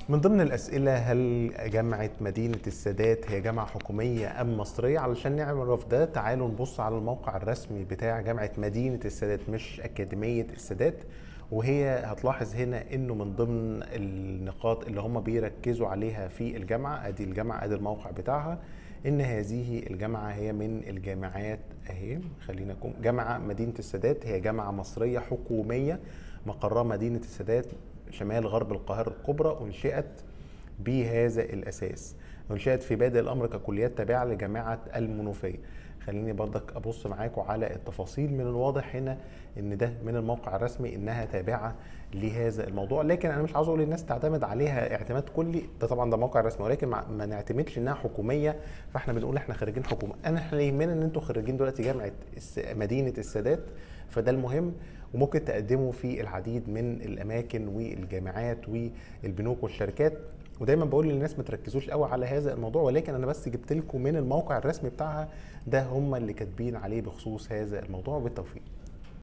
من ضمن الأسئلة هل جامعة مدينة السادات هي جامعة حكومية أم مصرية؟ علشان نعرف ده تعالوا نبص على الموقع الرسمي بتاع جامعة مدينة السادات مش أكاديمية السادات وهي هتلاحظ هنا انه من ضمن النقاط اللي هم بيركزوا عليها في الجامعة ادي الجامعة ادي الموقع بتاعها ان هذه الجامعة هي من الجامعات اهي خلينا نكون جامعة مدينة السادات هي جامعة مصرية حكومية مقرها مدينة السادات شمال غرب القاهرة الكبرى أنشئت بهذا الأساس أنشئت في بادئ الأمر ككليات تابعة لجامعة المنوفية خليني برضك ابص معاكم على التفاصيل من الواضح هنا ان ده من الموقع الرسمي انها تابعه لهذا الموضوع لكن انا مش عاوز اقول للناس تعتمد عليها اعتماد كلي ده طبعا ده موقع رسمي ولكن ما نعتمدش انها حكوميه فاحنا بنقول احنا خريجين حكومه انا احنا يهمنا ان انتم خريجين دلوقتي جامعه مدينه السادات فده المهم وممكن تقدموا في العديد من الاماكن والجامعات والبنوك والشركات ودايما بقول للناس ما تركزوش قوي على هذا الموضوع ولكن انا بس جبت لكم من الموقع الرسمي بتاعها ده هم اللي كاتبين عليه بخصوص هذا الموضوع بالتوفيق